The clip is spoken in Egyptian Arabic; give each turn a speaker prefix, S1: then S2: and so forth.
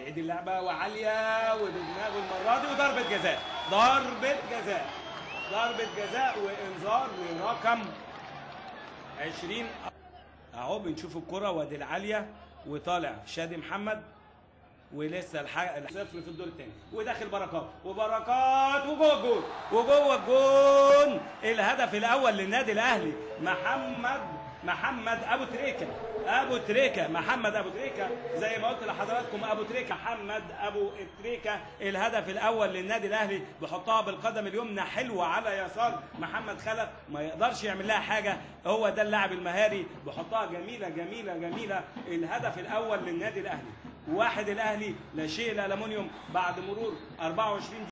S1: تعيد اللعبه وعاليه ودماغه المره دي وضربه جزاء ضربه جزاء ضربه جزاء وانذار لرقم 20 اهو بنشوف الكره وادي العاليه وطالع شادي محمد ولسه الحق صفر في الدور الثاني وداخل بركات وبركات وجوه الجول وجوه الجول الهدف الاول للنادي الاهلي محمد محمد ابو تريكه ابو تريكه محمد ابو تريكه زي ما قلت لحضراتكم ابو تريكه محمد ابو تريكه الهدف الاول للنادي الاهلي بيحطها بالقدم اليمنى حلوه على يسار محمد خلف ما يقدرش يعمل لها حاجه هو ده اللاعب المهاري بيحطها جميله جميله جميله الهدف الاول للنادي الاهلي واحد الاهلي لا شيء الالومنيوم بعد مرور 24